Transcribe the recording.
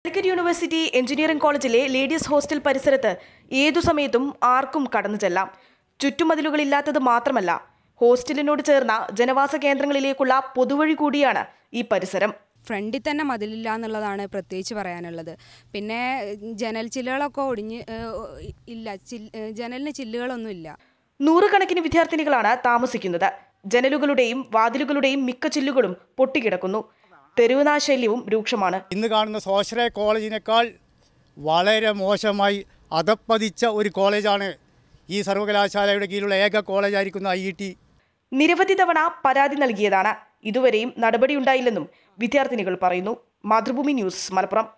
Calicut university engineering കോളേജിലെ ladies hostel പരിസരത്ത് ഏതു സമയത്തും ആർക്കും കടന്നു ചെല്ലാം ചുറ്റുമതിലുകളില്ലാത്തത് മാത്രമല്ല ഹോസ്റ്റലിനോട് ചേർന്ന ജനവാസ കേന്ദ്രങ്ങളിലേക്കുള്ള പൊതുവഴി കൂടിയാണ് ഈ പരിസരം ഫ്രണ്ടിൽ തന്നെ മതിലില്ല എന്നുള്ളതാണ് പ്രത്യേകിച്ച് പറയാനുള്ളത് പിന്നെ ജനൽ ചില്ലുകളൊക്കെ ഒടിഞ്ഞ് ഏഹ്, ഇല്ല ചിൽ- ഏഹ്, ജനലിന് ചില്ലുകളൊന്നും ഇല്ല നൂറുകണക്കിന് വിദ്യാർത്ഥിനികളാണ് താമസിക്കുന്നത് ജനലുകളുടെയും വാതിലുകളുടെയും മിക്ക ചില്ലുകളും പൊട്ടിക്കിടക്കുന്നു തെരുവുനാശല്യവും രൂക്ഷമാണ് ഇന്ന് കാണുന്ന സ്വാശ്രയ കോളേജിനേക്കാൾ വളരെ മോശമായി അധപ്പതിച്ച ഒരു കോളേജാണ് ഈ സർവകലാശാലയുടെ കീഴിലുള്ള ഏക കോളേജായിരിക്കുന്ന ഐ ഇ ടി നിരവധി തവണ പരാതി നൽകിയതാണ് ഇതുവരെയും നടപടിയുണ്ടായില്ലെന്നും വിദ്യാർത്ഥിനികൾ പറയുന്നു മാതൃഭൂമി ന്യൂസ് മലപ്പുറം